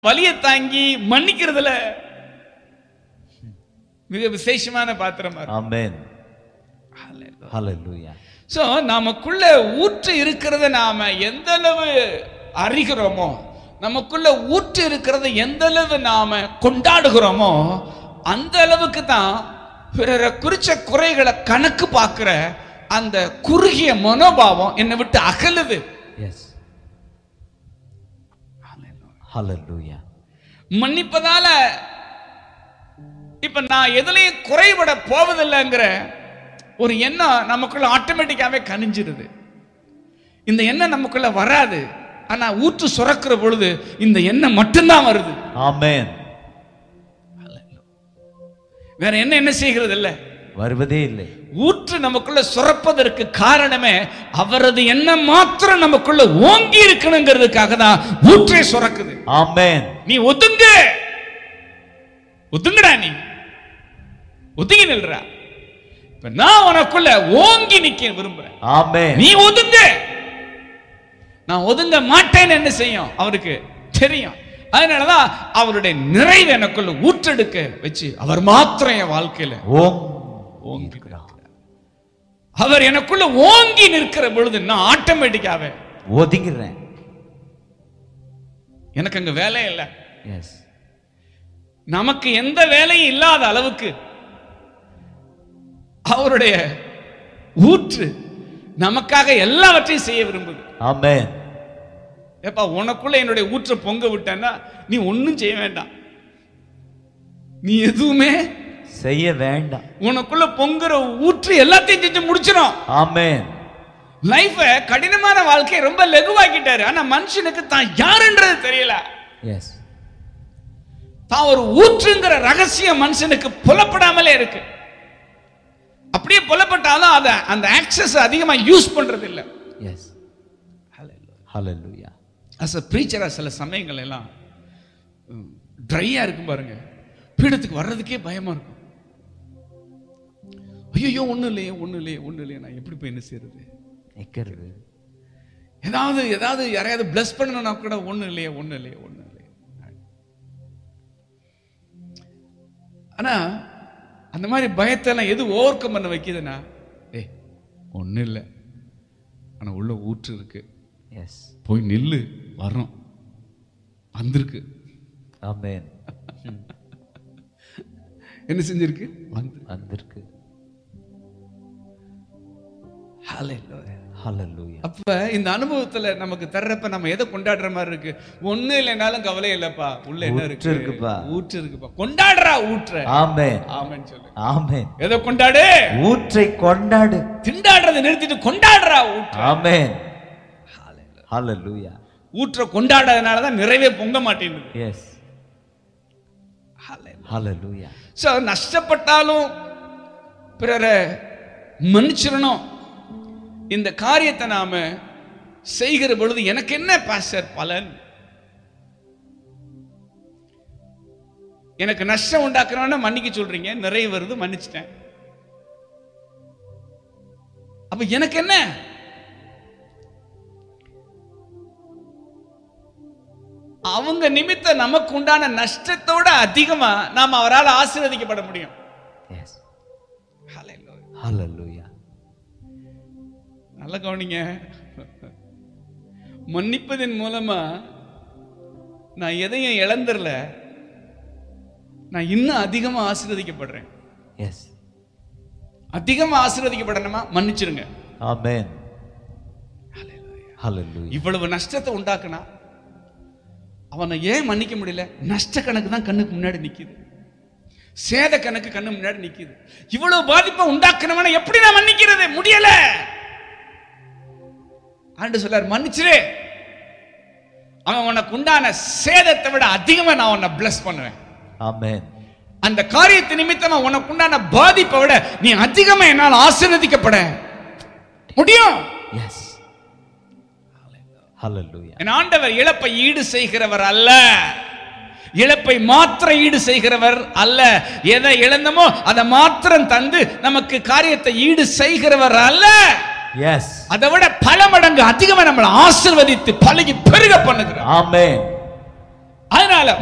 வலியை தாங்கி மன்னிக்கிறதுல மிக விசேஷமான பாத்திரமா இருக்கும் Amen. Hallelujah. சோ நமக்குள்ள ஊற்று இருக்கிறத நாம எந்த அளவு அறிகிறோமோ நமக்குள்ள ஊற்று இருக்கிறத எந்த அளவு நாம கொண்டாடுகிறோமோ அந்த அளவுக்கு தான் பிறரை குறிச்ச குறைகளை கணக்கு பார்க்கிற அந்த குறுகிய மனோபாவம் என்னை விட்டு அகலுது Yes. Hallelujah. மன்னிப்பதால இப்ப நான் எதுலயும் குறைபட போவதில்லைங்கிற ஒரு எண்ணம் நமக்குள்ள ஆட்டோமேட்டிக்காவே கனிஞ்சிருது இந்த எண்ணம் நமக்குள்ள வராது ஆனா ஊற்று சுரக்கிற பொழுது இந்த எண்ணம் மட்டும்தான் வருது Amen. வேற என்ன என்ன செய்கிறது இல்ல வருவதே இல்லை ஊற்று நமக்குள்ள சுரப்பதற்கு காரணமே அவரது எண்ணம் மாத்திரம் நமக்குள்ள ஓங்கி இருக்கணுங்கிறதுக்காக தான் ஊற்றே சுரக்குது Amen. நீ ஒதுங்க ஒதுங்கடா நீ ஒதுங்கி நில்றா இப்ப நான் உனக்குள்ள ஓங்கி நிக்க விரும்புறேன் Amen. நீ ஒதுங்க நான் ஒதுங்க மாட்டேன்னு என்ன செய்யும் அவருக்கு தெரியும் அதனாலதான் அவருடைய நிறைவு எனக்குள்ள ஊற்றெடுக்க வச்சு அவர் மாத்திரம் என் வாழ்க்கையில ஓம் ஓங்கி அவர் எனக்குள்ள ஓங்கி நிற்கிற பொழுது நான் ஆட்டோமேட்டிக்காவே ஒதுங்கிறேன் எனக்கு அங்க வேலை இல்லை எஸ் நமக்கு எந்த வேலையும் இல்லாத அளவுக்கு அவருடைய ஊற்று நமக்காக எல்லாவற்றையும் செய்ய விரும்புது ஆமென் ஏப்பா உனக்குள்ள என்னுடைய ஊற்றை பொங்க விட்டேன்னா நீ ஒண்ணும் செய்ய வேண்டாம் நீ எதுவுமே செய்ய வேண்டாம் உனக்குள்ள பொங்குற ஊற்று எல்லாத்தையும் செஞ்சு முடிச்சிடும் ஆமென் லைஃப கடினமான வாழ்க்கையை ரொம்ப லகுவாக்கிட்டாரு ஆனா மனுஷனுக்கு தான் யாருன்றது தெரியல எஸ் தான் ஒரு ஊற்றுங்கிற ரகசியம் மனுஷனுக்கு புலப்படாமலே இருக்கு அப்படியே புலப்பட்டாலும் அதை அந்த ஆக்சஸ் அதிகமா யூஸ் பண்றது இல்ல எஸ் ஹalleluya அஸ் அ ப்ரீச்சரா சில சமயங்கள் எல்லாம் ட்ரையா இருக்கும் பாருங்க பீடத்துக்கு வர்றதுக்கே பயமா இருக்கும் ஐயோ ஒண்ணும் இல்லையே ஒண்ணும் இல்லையே ஒண்ணும் இல்லையே நான் எப்படி போய் என்ன செய்யறது நிக்கிறது ஏதாவது ஏதாவது யாரையாவது பிளஸ் பண்ணணும்னா கூட ஒண்ணும் இல்லையே ஒண்ணும் இல்லையே ஒண்ணும் இல்லையே ஆனா அந்த மாதிரி பயத்தெல்லாம் எது ஓவர் கம் பண்ண வைக்குதுன்னா ஏய் ஒண்ணும் இல்லை ஆனா உள்ள ஊற்று இருக்கு எஸ் போய் நில்லு வர்றோம் வந்திருக்கு ஆமென் என்ன செஞ்சிருக்கு வந்து வந்திருக்கு Hallelujah. ஹalleluya அப்ப இந்த அனுபவத்துல நமக்கு தர்றப்ப நம்ம எதை கொண்டாடுற மாதிரி இருக்கு ஒண்ணு இல்லைனாலும் கவலை இல்லப்பா உள்ள என்ன ஊற்று இருக்கு இருக்குப்பா. ஊற்று இருக்குப்பா கொண்டாடுறா ஊற்ற ஆமென் ஆமென்னு சொல்லு ஆமென் எதை கொண்டாடு ஊற்றை கொண்டாடு திண்டாடுறதை நிறுத்திட்டு கொண்டாடுறா ஊற்ற ஆமென் ஹalleluya ஊற்ற கொண்டாடாதனால தான் நிறைவே பொங்க மாட்டேங்குது எஸ் ஹalleluya ஸோ நஷ்டப்பட்டாலும் பிறரை மன்னிச்சிடணும் இந்த காரியத்தை நாம செய்கிற பொழுது எனக்கு என்ன பாஸ்டர் பலன் எனக்கு நஷ்டம் உண்டாக்குறவன மன்னிக்க சொல்றீங்க நிறைய வருது மன்னிச்சிட்டேன் அப்ப எனக்கு என்ன அவங்க நிமித்த நமக்கு உண்டான நஷ்டத்தோட அதிகமா நாம் அவரால் ஆசீர்வதிக்கப்பட முடியும் எஸ் ஹalleluya நல்ல கவனிங்க மன்னிப்பதன் மூலமா நான் எதையும் இழந்துடல நான் இன்னும் அதிகமா ஆசீர்வதிக்கப்படுறேன் எஸ் அதிகமா ஆசீர்வதிக்கப்படணுமா மன்னிச்சிருங்க ஆமென் ஹalleluya இவ்வளவு நஷ்டத்தை உண்டாக்குனா அவனை ஏன் மன்னிக்க முடியல நஷ்ட கணக்கு தான் கண்ணுக்கு முன்னாடி நிக்குது சேத கணக்கு கண்ணு முன்னாடி நிக்குது இவ்வளவு பாதிப்பை உண்டாக்குனவனை எப்படி நான் மன்னிக்கிறது முடியல ஆண்டு சொல்லார் மன்னிச்சிரு அவன் உனக்கு உண்டான சேதத்தை விட அதிகமா நான் உன்னை பிளஸ் பண்ணுவேன் ஆமென் அந்த காரியத்தை நிமித்தமா உனக்கு உண்டான பாதிப்பை விட நீ அதிகமா என்னால் ஆசீர்வதிக்கப்பட முடியும் எஸ் ஹalleluya என் ஆண்டவர் இழப்பை ஈடு செய்கிறவர் அல்ல இழப்பை மாத்திர ஈடு செய்கிறவர் அல்ல எதை இழந்தமோ அதை மாத்திரம் தந்து நமக்கு காரியத்தை ஈடு செய்கிறவர் அல்ல எஸ் அதை விட பல மடங்கு அதிகமா நம்மளை ஆசிர்வதித்து பழகி பெருக பண்ணுகிறார் ஆமென் அதனால